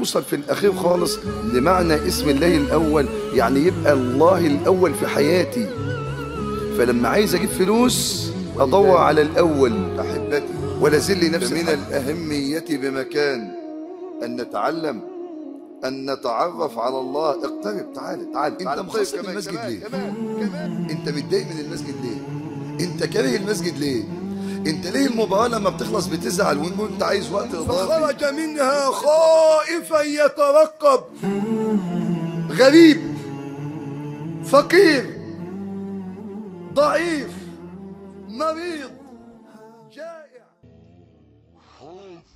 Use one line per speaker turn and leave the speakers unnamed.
توصل في الأخير خالص لمعنى اسم الله الأول يعني يبقى الله الأول في حياتي فلما عايز أجيب فلوس أدور على الأول أحبتي ولا زل نفسي من الأهمية بمكان أن نتعلم أن نتعرف على الله اقترب تعال تعال أنت مخصص المسجد ليه؟ كمان كمان أنت متضايق من المسجد ليه؟ أنت كاره المسجد ليه؟ أنت ليه المباراة لما بتخلص بتزعل وأنت عايز وقت إضافي؟ فخرج منها خائفا يترقب غريب فقير ضعيف مريض جائع